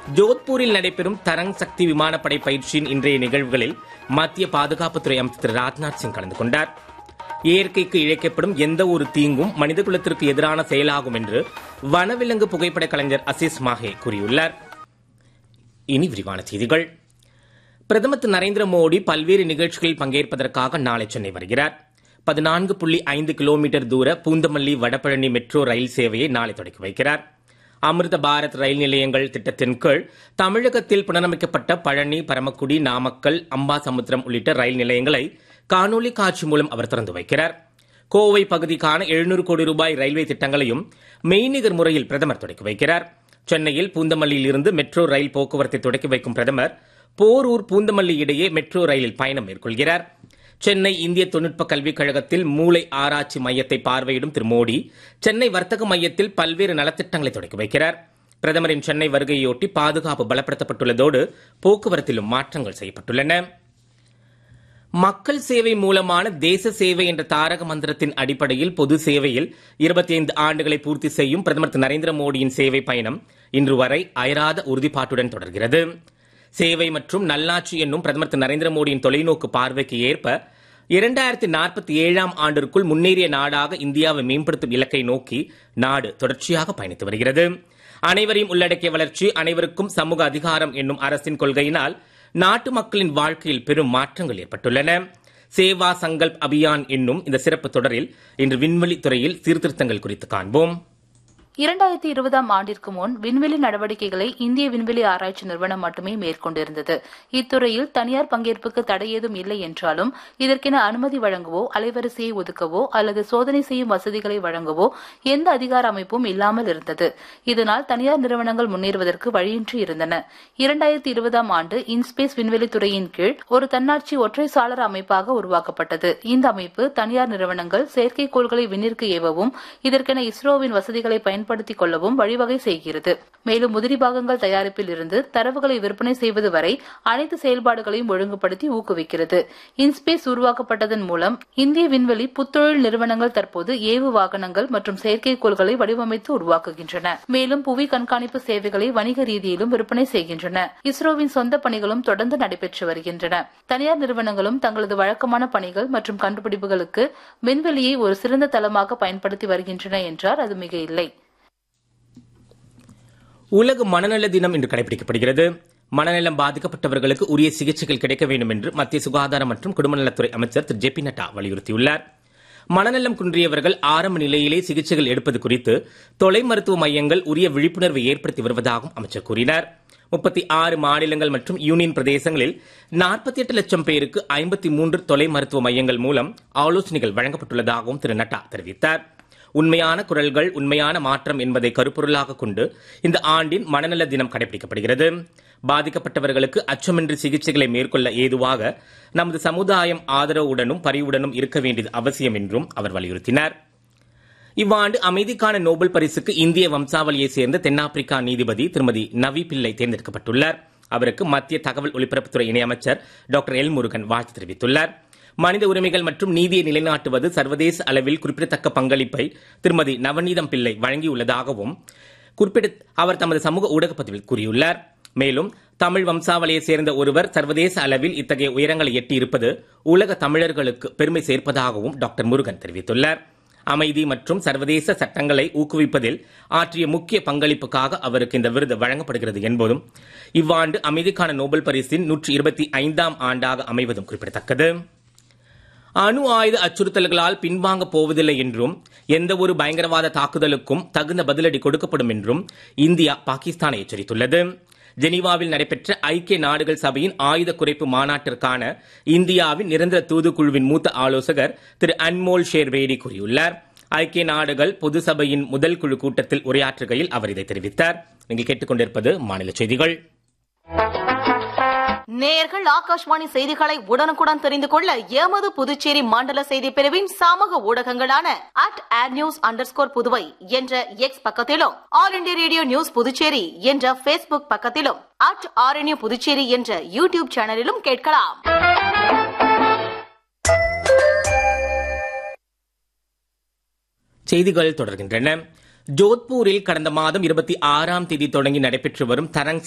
ஜோத்பூரில் நடைபெறும் தரங் சக்தி விமானப்படை பயிற்சியின் இன்றைய நிகழ்வுகளில் மத்திய பாதுகாப்புத்துறை அமைச்சர் திரு ராஜ்நாத் சிங் கலந்து கொண்டார் இயற்கைக்கு இழைக்கப்படும் எந்த ஒரு தீங்கும் மனிதகுலத்திற்கு எதிரான செயலாகும் என்று வனவிலங்கு புகைப்பட கலைஞர் அசீஸ் மாஹே கூறியுள்ளார் இனி விரிவான செய்திகள் பிரதமர் திரு நரேந்திர மோடி பல்வேறு நிகழ்ச்சிகளில் பங்கேற்பதற்காக நாளை சென்னை வருகிறார் பதினான்கு புள்ளி ஐந்து கிலோமீட்டர் தூர பூந்தமல்லி வடபழனி மெட்ரோ ரயில் சேவையை நாளை தொடக்கி வைக்கிறார் அமிர்த பாரத் ரயில் நிலையங்கள் திட்டத்தின் கீழ் தமிழகத்தில் புனரமைக்கப்பட்ட பழனி பரமக்குடி நாமக்கல் அம்பாசமுத்திரம் உள்ளிட்ட ரயில் நிலையங்களை காணொலி காட்சி மூலம் அவர் திறந்து வைக்கிறார் கோவை பகுதிக்கான எழுநூறு கோடி ரூபாய் ரயில்வே திட்டங்களையும் மெய்நிகர் முறையில் பிரதமர் தொடக்கி வைக்கிறார் சென்னையில் பூந்தமல்லியில் இருந்து மெட்ரோ ரயில் போக்குவரத்தை தொடக்கி வைக்கும் பிரதமர் போரூர் பூந்தமல்லி இடையே மெட்ரோ ரயிலில் பயணம் மேற்கொள்கிறார் சென்னை இந்திய தொழில்நுட்ப கல்விக் கழகத்தில் மூளை ஆராய்ச்சி மையத்தை பார்வையிடும் திரு மோடி சென்னை வர்த்தக மையத்தில் பல்வேறு நலத்திட்டங்களை தொடக்கி வைக்கிறார் பிரதமரின் சென்னை வருகையொட்டி பாதுகாப்பு பலப்படுத்தப்பட்டுள்ளதோடு போக்குவரத்திலும் மாற்றங்கள் செய்யப்பட்டுள்ளன மக்கள் சேவை மூலமான தேச சேவை என்ற தாரக மந்திரத்தின் அடிப்படையில் பொது சேவையில் இருபத்தி ஐந்து ஆண்டுகளை பூர்த்தி செய்யும் பிரதமர் திரு நரேந்திர மோடியின் சேவை பயணம் இன்று வரை அயராத உறுதிப்பாட்டுடன் தொடர்கிறது சேவை மற்றும் நல்லாட்சி என்னும் பிரதமர் திரு நரேந்திர மோடியின் தொலைநோக்கு பார்வைக்கு ஏற்ப இரண்டாயிரத்தி நாற்பத்தி ஏழாம் ஆண்டிற்குள் முன்னேறிய நாடாக இந்தியாவை மேம்படுத்தும் இலக்கை நோக்கி நாடு தொடர்ச்சியாக பயணித்து வருகிறது அனைவரையும் உள்ளடக்கிய வளர்ச்சி அனைவருக்கும் சமூக அதிகாரம் என்னும் அரசின் கொள்கையினால் நாட்டு மக்களின் வாழ்க்கையில் பெரும் மாற்றங்கள் ஏற்பட்டுள்ளன சேவா சங்கல்ப் அபியான் என்னும் இந்த சிறப்பு தொடரில் இன்று விண்வெளி துறையில் சீர்திருத்தங்கள் குறித்து காண்போம் இரண்டாயிரத்தி இருபதாம் ஆண்டிற்கு முன் விண்வெளி நடவடிக்கைகளை இந்திய விண்வெளி ஆராய்ச்சி நிறுவனம் மட்டுமே மேற்கொண்டிருந்தது இத்துறையில் தனியார் பங்கேற்புக்கு தடை ஏதும் இல்லை என்றாலும் இதற்கென அனுமதி வழங்கவோ அலைவரிசையை ஒதுக்கவோ அல்லது சோதனை செய்யும் வசதிகளை வழங்கவோ எந்த அதிகார அமைப்பும் இல்லாமல் இருந்தது இதனால் தனியார் நிறுவனங்கள் முன்னேறுவதற்கு வழியின்றி இருந்தன இரண்டாயிரத்தி இருபதாம் ஆண்டு இன்ஸ்பேஸ் விண்வெளி துறையின் கீழ் ஒரு தன்னாட்சி ஒற்றை சாளர அமைப்பாக உருவாக்கப்பட்டது இந்த அமைப்பு தனியார் நிறுவனங்கள் செயற்கைக்கோள்களை விண்ணிற்கு ஏவவும் இதற்கென இஸ்ரோவின் வசதிகளை பயன்படுத்த பயன்படுத்திக் கொள்ளவும் வழிவகை செய்கிறது மேலும் உதிரி பாகங்கள் தயாரிப்பில் இருந்து தரவுகளை விற்பனை செய்வது வரை அனைத்து செயல்பாடுகளையும் ஒழுங்குபடுத்தி ஊக்குவிக்கிறது இன்ஸ்பேஸ் உருவாக்கப்பட்டதன் மூலம் இந்திய விண்வெளி புத்தொழில் நிறுவனங்கள் தற்போது ஏவு வாகனங்கள் மற்றும் செயற்கைக்கோள்களை வடிவமைத்து உருவாக்குகின்றன மேலும் புவி கண்காணிப்பு சேவைகளை வணிக ரீதியிலும் விற்பனை செய்கின்றன இஸ்ரோவின் சொந்த பணிகளும் தொடர்ந்து நடைபெற்று வருகின்றன தனியார் நிறுவனங்களும் தங்களது வழக்கமான பணிகள் மற்றும் கண்டுபிடிப்புகளுக்கு விண்வெளியை ஒரு சிறந்த தளமாக பயன்படுத்தி வருகின்றன என்றால் அது மிக இல்லை உலக மனநல தினம் இன்று கடைபிடிக்கப்படுகிறது மனநலம் பாதிக்கப்பட்டவர்களுக்கு உரிய சிகிச்சைகள் கிடைக்க வேண்டும் என்று மத்திய சுகாதாரம் மற்றும் குடும்பநலத்துறை அமைச்சர் திரு ஜே பி நட்டா வலியுறுத்தியுள்ளார் மனநலம் குன்றியவர்கள் ஆரம்ப நிலையிலே சிகிச்சைகள் எடுப்பது குறித்து தொலை மருத்துவ மையங்கள் உரிய விழிப்புணர்வை ஏற்படுத்தி வருவதாகவும் அமைச்சர் கூறினார் முப்பத்தி ஆறு மாநிலங்கள் மற்றும் யூனியன் பிரதேசங்களில் நாற்பத்தி எட்டு லட்சம் பேருக்கு ஐம்பத்தி மூன்று தொலை மருத்துவ மையங்கள் மூலம் ஆலோசனைகள் வழங்கப்பட்டுள்ளதாகவும் திரு நட்டா தெரிவித்தார் உண்மையான குரல்கள் உண்மையான மாற்றம் என்பதை கருப்பொருளாக கொண்டு இந்த ஆண்டின் மனநல தினம் கடைபிடிக்கப்படுகிறது பாதிக்கப்பட்டவர்களுக்கு அச்சமின்றி சிகிச்சைகளை மேற்கொள்ள ஏதுவாக நமது சமுதாயம் ஆதரவுடனும் பரிவுடனும் இருக்க வேண்டியது அவசியம் என்றும் அவர் வலியுறுத்தினார் இவ்வாண்டு அமைதிக்கான நோபல் பரிசுக்கு இந்திய வம்சாவளியைச் சேர்ந்த தென்னாப்பிரிக்கா நீதிபதி திருமதி நவி பிள்ளை தேர்ந்தெடுக்கப்பட்டுள்ளார் அவருக்கு மத்திய தகவல் ஒலிபரப்புத்துறை இணையமைச்சர் டாக்டர் எல் முருகன் வாழ்த்து தெரிவித்துள்ளார் மனித உரிமைகள் மற்றும் நீதியை நிலைநாட்டுவது சர்வதேச அளவில் குறிப்பிடத்தக்க பங்களிப்பை திருமதி நவநீதம் பிள்ளை வழங்கியுள்ளதாகவும் குறிப்பிட அவர் தமது சமூக ஊடகப் பதிவில் கூறியுள்ளார் மேலும் தமிழ் வம்சாவளியை சேர்ந்த ஒருவர் சர்வதேச அளவில் இத்தகைய உயரங்களை எட்டியிருப்பது உலக தமிழர்களுக்கு பெருமை சேர்ப்பதாகவும் டாக்டர் முருகன் தெரிவித்துள்ளார் அமைதி மற்றும் சர்வதேச சட்டங்களை ஊக்குவிப்பதில் ஆற்றிய முக்கிய பங்களிப்புக்காக அவருக்கு இந்த விருது வழங்கப்படுகிறது என்பதும் இவ்வாண்டு அமைதிக்கான நோபல் பரிசின் நூற்றி இருபத்தி ஐந்தாம் ஆண்டாக அமைவதும் குறிப்பிடத்தக்கது அணு ஆயுத அச்சுறுத்தல்களால் பின்வாங்க போவதில்லை என்றும் எந்த ஒரு பயங்கரவாத தாக்குதலுக்கும் தகுந்த பதிலடி கொடுக்கப்படும் என்றும் இந்தியா பாகிஸ்தானை எச்சரித்துள்ளது ஜெனீவாவில் நடைபெற்ற ஐக்கிய நாடுகள் சபையின் ஆயுத குறைப்பு மாநாட்டிற்கான இந்தியாவின் நிரந்தர தூதுக்குழுவின் மூத்த ஆலோசகர் திரு அன்மோல் ஷேர்வேடி கூறியுள்ளார் ஐக்கிய நாடுகள் பொது சபையின் முதல் குழு கூட்டத்தில் உரையாற்றுகையில் அவர் இதை தெரிவித்தார் நீங்கள் கேட்டுக்கொண்டிருப்பது மாநில செய்திகள் நேயர்கள் ஆகாஷ்வாணி செய்திகளை உடனுக்குடன் தெரிந்து கொள்ள எமது புதுச்சேரி மண்டல செய்தி பிரிவின் சமூக ஊடகங்களான at AIR news under Puduvai என்ற எக்ஸ் பக்கத்திலும் All India Radio News Puducherry என்ற பேஸ்புக் பக்கத்திலும் அட் ஆர்என்யூ புதுச்சேரி என்ற யூடியூப் சேனலிலும் கேட்கலாம் செய்திகள் தொடர்கின்றன ஜோத்பூரில் கடந்த மாதம் இருபத்தி ஆறாம் தேதி தொடங்கி நடைபெற்று வரும் தரங்